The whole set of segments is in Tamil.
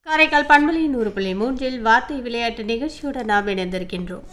காரைக்கால் பண்பலையின் நூறு புள்ளி மூன்றில் வார்த்தை விளையாட்டு நிகழ்ச்சியோடு நாம் இணைந்திருக்கின்றோம்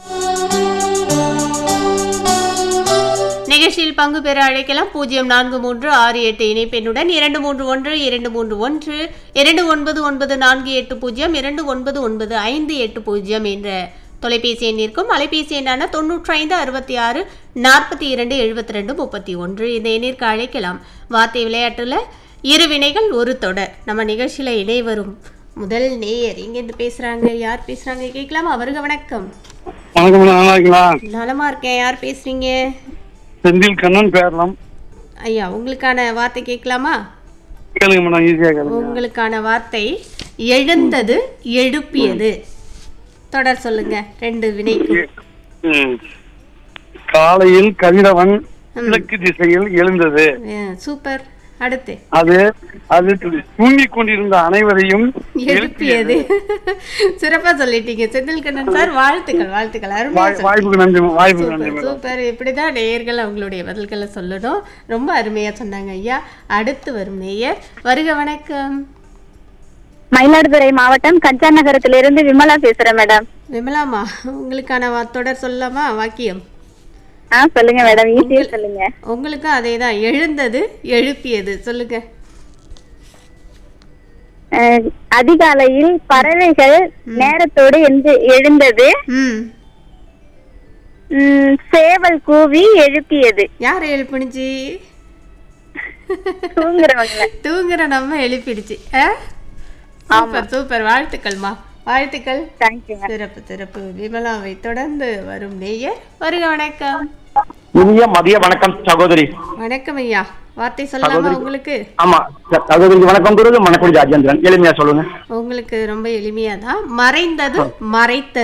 நிகழ்ச்சியில் பங்கு பெற அழைக்கலாம் பூஜ்ஜியம் நான்கு மூன்று ஆறு எட்டு இணைப்பெண்ணுடன் இரண்டு மூன்று ஒன்று இரண்டு மூன்று ஒன்று இரண்டு ஒன்பது ஒன்பது நான்கு எட்டு பூஜ்ஜியம் இரண்டு ஒன்பது ஒன்பது ஐந்து எட்டு பூஜ்ஜியம் என்ற தொலைபேசி எண்ணிற்கும் அலைபேசி எண்ணான தொண்ணூற்றி ஐந்து அறுபத்தி ஆறு நாற்பத்தி இரண்டு எழுபத்தி ரெண்டு முப்பத்தி ஒன்று இந்த எண்ணிற்கு அழைக்கலாம் வார்த்தை விளையாட்டுல இரு வினைகள் ஒரு தொடர் நம்ம நிகழ்ச்சியில இணை வரும் முதல் நேயர் இங்கேருந்து பேசுறாங்க யார் பேசுறாங்க கேட்கலாமா வருக வணக்கம் வணக்கம் மேடம், நல்லா இருக்கீங்களா நலமா இருக்கேன் யார் பேசுறீங்க செந்தில் கண்ணன் பேரலாம் ஐயா உங்களுக்கான வார்த்தை கேட்கலாமா கேளுங்க மேடம் ஈஸியா கேளுங்க உங்களுக்கான வார்த்தை எழுந்தது எழுப்பியது தொடர் சொல்லுங்க ரெண்டு வினைக்கு ம். காலையில் கதிரவன் கிழக்கு திசையில் எழுந்தது சூப்பர் அடுத்து அது அது தூங்கிக் கொண்டிருந்த அனைவரையும் எழுப்பியது சிறப்பா சொல்லிட்டீங்க செந்தில் கண்ணன் சார் வாழ்த்துக்கள் வாழ்த்துக்கள் அருமையா வாய்- சொன்னீங்க. வாய்ப்புக்கு நன்றி வாய்ப்புக்கு நன்றி சூப்பர் மேடம் சூப்பர் இப்படிதான் நேயர்கள் அவங்களுடைய பதில்களை சொல்லணும் ரொம்ப அருமையா சொன்னாங்க ஐயா அடுத்து வரும் நேயர் வருக வணக்கம் மயிலாடுதுறை மாவட்டம் கஞ்சா நகரத்திலிருந்து விமலா பேசுறேன் மேடம் விமலாமா உங்களுக்கான வா- தொடர் சொல்லலாமா வாக்கியம் ஆ சொல்லுங்க மேடம் ஈஸியா சொல்லுங்க உங்களுக்கும் அதே தான் எழுந்தது எழுப்பியது சொல்லுங்க அஹ், அதிகாலையில் பறவைகள் நேரத்தோடு எழுந்து எழுந்தது ம் ம், சேவல் கூவி எழுப்பியது யார் எழுப்பினுச்சு தூங்குறவங்கள தூங்குற நம்ம எழுப்பிடுச்சு ஆ? சூப்பர் சூப்பர் வாழ்த்துக்கள்மா வாழ்த்துக்கள் தேங்க்யூ சிறப்பு சிறப்பு விமலாவை தொடர்ந்து வரும் நேயர் வருக வணக்கம் இனிய மதிய வணக்கம் சகோதரி வணக்கம் ஐயா வார்த்தை சொல்லலாமா உங்களுக்கு ஆமா ச- சகோதரிக்கு வணக்கம் குருது மணக்குடி ராஜேந்திரன் எளிமையா சொல்லுங்க உங்களுக்கு ரொம்ப எளிமையா தான் மறைந்தது மறைத்தது